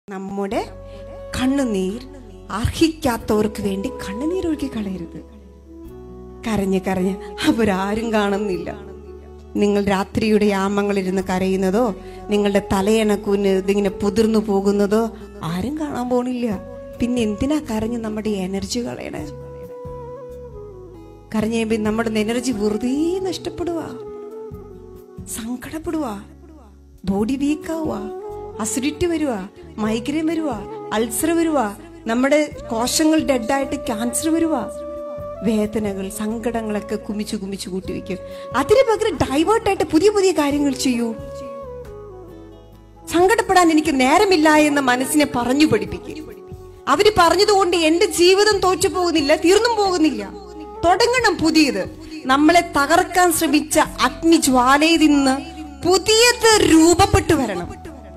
നമ്മുടെ കണ്ണുനീർ അർഹിക്കാത്തവർക്ക് വേണ്ടി കണ്ണുനീർ ഒഴുക്കി കളയരുത് കരഞ്ഞ് കരഞ്ഞ് അവരാരും കാണുന്നില്ല നിങ്ങൾ രാത്രിയുടെ യാമങ്ങളിരുന്ന് കരയുന്നതോ നിങ്ങളുടെ തലയണക്കൂന് ഇതിങ്ങനെ പുതിർന്നു പോകുന്നതോ ആരും കാണാൻ പോണില്ല പിന്നെ എന്തിനാ കരഞ്ഞ് നമ്മുടെ എനർജി കളയണേ കരഞ്ഞ് കഴിയുമ്പോ നമ്മുടെ എനർജി വെറുതെ നഷ്ടപ്പെടുക സങ്കടപ്പെടുക ബോഡി വീക്കാവുക അസിഡിറ്റി വരുക മൈഗ്രെയിൻ വരുക അൾസർ വരുക നമ്മുടെ കോശങ്ങൾ ഡെഡായിട്ട് ക്യാൻസർ വരുക വേദനകൾ സങ്കടങ്ങളൊക്കെ കുമിച്ചു കുമിച്ചു കൂട്ടി വെക്കും അതിന് പകരം ഡൈവേർട്ടായിട്ട് പുതിയ പുതിയ കാര്യങ്ങൾ ചെയ്യൂ സങ്കടപ്പെടാൻ എനിക്ക് നേരമില്ല എന്ന് മനസ്സിനെ പറഞ്ഞു പഠിപ്പിക്കും അവര് പറഞ്ഞതുകൊണ്ട് എന്റെ ജീവിതം തോറ്റു പോകുന്നില്ല തീർന്നും പോകുന്നില്ല തുടങ്ങണം പുതിയത് നമ്മളെ തകർക്കാൻ ശ്രമിച്ച അഗ്നിജ്വാലയിൽ നിന്ന് പുതിയത് രൂപപ്പെട്ടു വരണം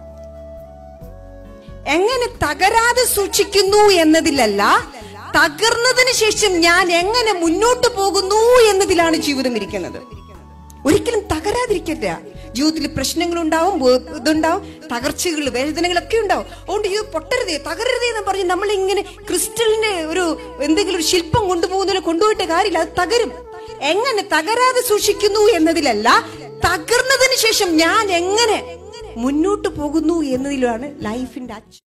എങ്ങനെ തകരാതെ സൂക്ഷിക്കുന്നു എന്നതിലല്ല തകർന്നതിന് ശേഷം ഞാൻ എങ്ങനെ മുന്നോട്ട് പോകുന്നു എന്നതിലാണ് ജീവിതം ഇരിക്കുന്നത് ഒരിക്കലും തകരാതിരിക്കരുത് ജീവിതത്തിൽ പ്രശ്നങ്ങൾ ഉണ്ടാവും ഇതുണ്ടാവും തകർച്ചകൾ വേദനകളൊക്കെ ഉണ്ടാവും അതുകൊണ്ട് ഇത് പൊട്ടരുതേ തകരരുതേ എന്ന് പറഞ്ഞ് നമ്മൾ ഇങ്ങനെ ക്രിസ്റ്റലിന്റെ ഒരു എന്തെങ്കിലും ഒരു ശില്പം കൊണ്ടുപോകുന്നതിനെ കൊണ്ടുപോയിട്ട് കാര്യമില്ല അത് തകരും എങ്ങനെ തകരാതെ സൂക്ഷിക്കുന്നു എന്നതിലല്ല തകർന്നതിന് ശേഷം ഞാൻ എങ്ങനെ മുന്നോട്ട് പോകുന്നു എന്നതിലാണ് ലൈഫിന്റെ അച്ഛ